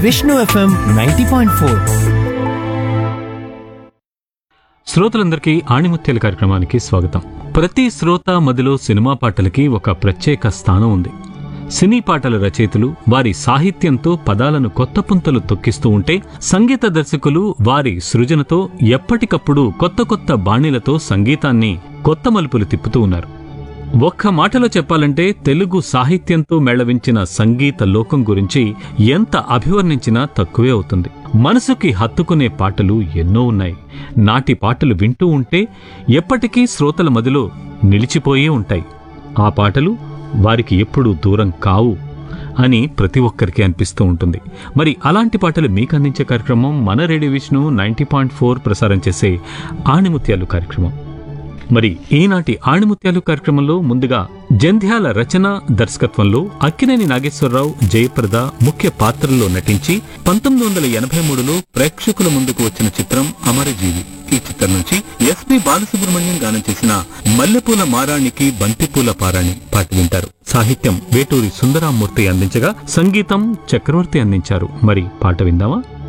Vishnu FM ninety point four శ్రోతలందరికీ ఆణిముత్యాల కార్యక్రమానికి స్వాగతం ప్రతి శ్రోత మదిలో సినిమా పాటలకి ఒక ప్రత్యేక స్థానం ఉంది సినీ పాటల రచయితలు వారి సాహిత్యంతో పదాలను కొత్త పుంతలు తొక్కిస్తూ ఉంటే సంగీత దర్శకులు వారి సృజనతో ఎప్పటికప్పుడు కొత్త కొత్త బాణీలతో సంగీతాన్ని కొత్త మలుపులు తిప్పుతూ ఉన్నారు ఒక్క మాటలో చెప్పాలంటే తెలుగు సాహిత్యంతో మేళవించిన సంగీత లోకం గురించి ఎంత అభివర్ణించినా తక్కువే అవుతుంది మనసుకి హత్తుకునే పాటలు ఎన్నో ఉన్నాయి నాటి పాటలు వింటూ ఉంటే ఎప్పటికీ శ్రోతల మదిలో నిలిచిపోయే ఉంటాయి ఆ పాటలు వారికి ఎప్పుడూ దూరం కావు అని ప్రతి ఒక్కరికి అనిపిస్తూ ఉంటుంది మరి అలాంటి పాటలు మీకు అందించే కార్యక్రమం మన radio Vishnu ninety point four ప్రసారం చేసే ఆణిముత్యాలు కార్యక్రమం మరి ఈనాటి ఆణిముత్యాలు కార్యక్రమంలో ముందుగా జంధ్యాల రచన దర్శకత్వంలో అక్కినేని నాగేశ్వరరావు జయప్రద ముఖ్య పాత్రల్లో నటించి పంతొమ్మిది వందల ఎనభై మూడులో ప్రేక్షకుల ముందుకు వచ్చిన చిత్రం అమరజీవి ఈ చిత్రం నుంచి ఎస్పి బాలసుబ్రహ్మణ్యం గానం చేసిన మల్లెపూల మారాణికి బంతిపూల పారాణి పాట వింటారు సాహిత్యం వేటూరి సుందరామూర్తి అందించగా సంగీతం చక్రవర్తి అందించారు మరి పాట విందామా